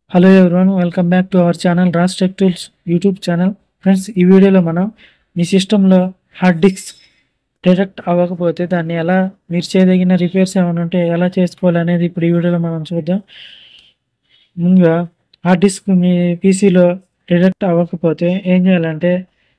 hello everyone welcome back to our channel Raj tech tools YouTube channel friends ఈ వీడియోలో మనం మీ సిస్టంలో హార్డ్ డిస్క్ డిటెక్ట్ అవ్వకపోతే దాన్ని ఎలా మీరు చేయదగిన రిపేర్స్ ఏమైనా ఉంటే ఎలా చేసుకోవాలి అనేది ఇప్పుడు ఈ వీడియోలో మనం చూద్దాం ముందుగా హార్డ్ డిస్క్ మీ పీసీలో డిటెక్ట్ అవ్వకపోతే ఏం చేయాలంటే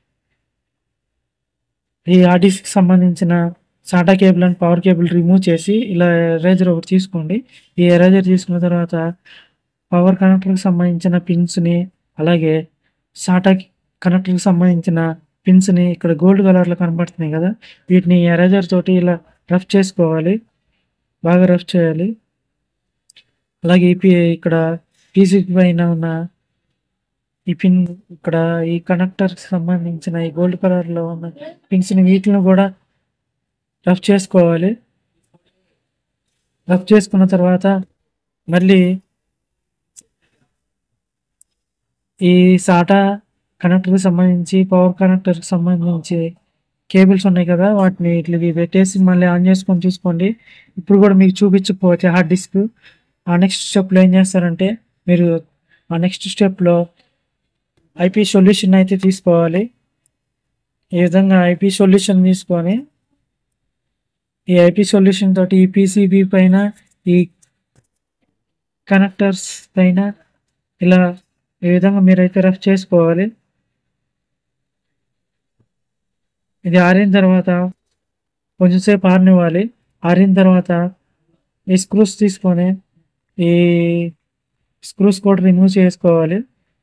ఈ హార్డ్ డిస్క్ సంబంధించిన SATA cable and power cable remove చేసి ఇలా ఎరేజర్ ఒకటి తీసుకోండి ఈ ఎరేజర్ తీసుకున్న తర్వాత పవర్ కనెక్టర్కి సంబంధించిన పిన్స్ని అలాగే సాటా కనెక్టర్కి సంబంధించిన పిన్స్ని ఇక్కడ గోల్డ్ కలర్లో కనబడుతున్నాయి కదా వీటిని ఎరేజర్ తోటి ఇలా రఫ్ చేసుకోవాలి బాగా రఫ్ చేయాలి అలాగే ఈ పి ఇక్కడ పీసీ పైన ఉన్న ఈ పిన్ ఇక్కడ ఈ కనెక్టర్కి సంబంధించిన ఈ గోల్డ్ కలర్లో ఉన్న పిన్స్ని వీటిని కూడా రఫ్ చేసుకోవాలి రఫ్ చేసుకున్న తర్వాత మళ్ళీ ఈ సాటా కనెక్టర్కి సంబంధించి పవర్ కనెక్టర్కి సంబంధించి కేబుల్స్ ఉన్నాయి కదా వాటిని ఇట్లకి పెట్టేసి మళ్ళీ ఆన్ చేసుకొని చూసుకోండి ఇప్పుడు కూడా మీకు చూపించకపోతే హార్డ్ డిస్క్ ఆ నెక్స్ట్ స్టెప్లో ఏం చేస్తారంటే మీరు ఆ నెక్స్ట్ స్టెప్లో ఐపీ సొల్యూషన్ అయితే తీసుకోవాలి ఈ విధంగా ఐపీ సొల్యూషన్ తీసుకొని ఈ ఐపీ సొల్యూషన్ తోటి ఈ పీసీబీ పైన ఈ కనెక్టర్స్ పైన ఇలా ఈ విధంగా మీరైతే రఫ్ చేసుకోవాలి ఇది ఆరిన తర్వాత కొంచెంసేపు ఆరనివ్వాలి ఆరిన తర్వాత ఈ స్క్రూస్ తీసుకొని ఈ స్క్రూస్ కూడా రిమూవ్ చేసుకోవాలి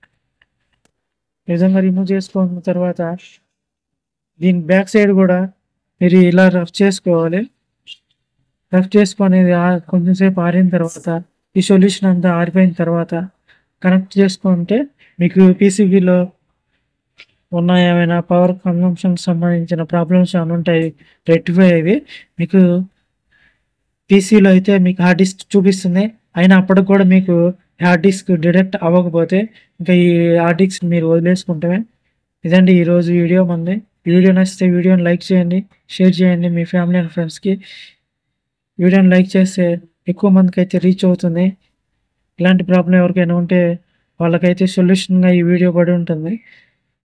ఈ విధంగా రిమూవ్ చేసుకున్న తర్వాత దీని బ్యాక్ సైడ్ కూడా మీరు ఇలా రఫ్ చేసుకోవాలి రఫ్ చేసుకొని ఇది ఆ- కొంచెంసేపు ఆరిన తర్వాత ఈ సొల్యూషన్ అంతా ఆరిపోయిన తర్వాత కనెక్ట్ చేసుకుంటే మీకు పీసీబీలో ఉన్న ఏమైనా పవర్ కన్సంప్షన్ సంబంధించిన ప్రాబ్లమ్స్ ఏమైనా ఉంటాయి రెక్టిఫై అయ్యి మీకు పీసీలో అయితే మీకు హార్డ్ డిస్క్ చూపిస్తుంది అయినా అప్పటికి కూడా మీకు హార్డ్ డిస్క్ డిడక్ట్ అవ్వకపోతే ఇంకా ఈ హార్డ్ డిస్క్ మీరు వదిలేసుకుంటే ఇదండి ఈరోజు వీడియో మంది ఈ వీడియో నచ్చితే వీడియోని లైక్ చేయండి షేర్ చేయండి మీ ఫ్యామిలీ అండ్ ఫ్రెండ్స్కి వీడియోని లైక్ చేస్తే ఎక్కువ మందికి అయితే రీచ్ అవుతుంది ఇలాంటి ప్రాబ్లం ఎవరికైనా ఉంటే వాళ్ళకైతే సొల్యూషన్గా ఈ వీడియో పడి ఉంటుంది